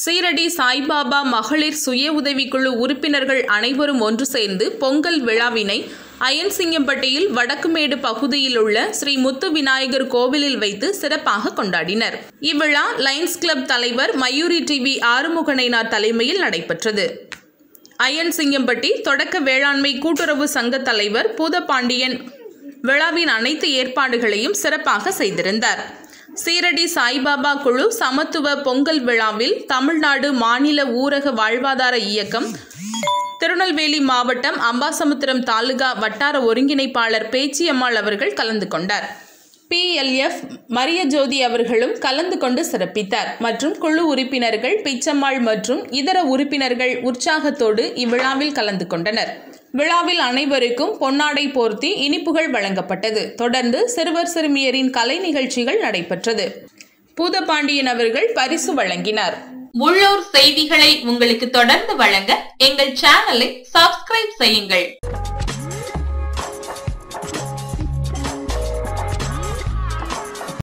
சீரடி சாய்பாபா மகளிர் சுய உதவிக்குழு உறுப்பினர்கள் அனைவரும் ஒன்று சேர்ந்து பொங்கல் விழாவினை அயன்சிங்கம்பட்டியில் வடக்குமேடு பகுதியில் உள்ள ஸ்ரீ முத்து விநாயகர் கோவிலில் வைத்து சிறப்பாக கொண்டாடினர் இவ்விழா லயன்ஸ் கிளப் தலைவர் மயூரி டிவி ஆறுமுகனைனார் தலைமையில் நடைபெற்றது அயன் சிங்கம்பட்டி தொடக்க வேளாண்மை கூட்டுறவு சங்க தலைவர் பூதபாண்டியன் விழாவின் அனைத்து ஏற்பாடுகளையும் சிறப்பாக செய்திருந்தார் சீரடி சாய்பாபா குழு சமத்துவ பொங்கல் விழாவில் தமிழ்நாடு மாநில ஊரக வாழ்வாதார இயக்கம் திருநெல்வேலி மாவட்டம் அம்பாசமுத்திரம் தாலுகா வட்டார ஒருங்கிணைப்பாளர் பேச்சியம்மாள் அவர்கள் கலந்து கொண்டார் பிஎல்எஃப் மரிய ஜோதி அவர்களும் கலந்து கொண்டு சிறப்பித்தார் மற்றும் குழு உறுப்பினர்கள் பிச்சம்மாள் மற்றும் இதர உறுப்பினர்கள் உற்சாகத்தோடு இவ்விழாவில் கலந்து கொண்டனர் விழாவில் அனைவருக்கும் பொன்னாடை போர்த்தி இனிப்புகள் வழங்கப்பட்டது தொடர்ந்து சிறுவர் சிறுமியரின் கலை நிகழ்ச்சிகள் நடைபெற்றது பூதபாண்டியன் அவர்கள் பரிசு வழங்கினார் உள்ளூர் செய்திகளை உங்களுக்கு தொடர்ந்து வழங்க எங்கள் சேனலை சப்ஸ்கிரைப் செய்யுங்கள்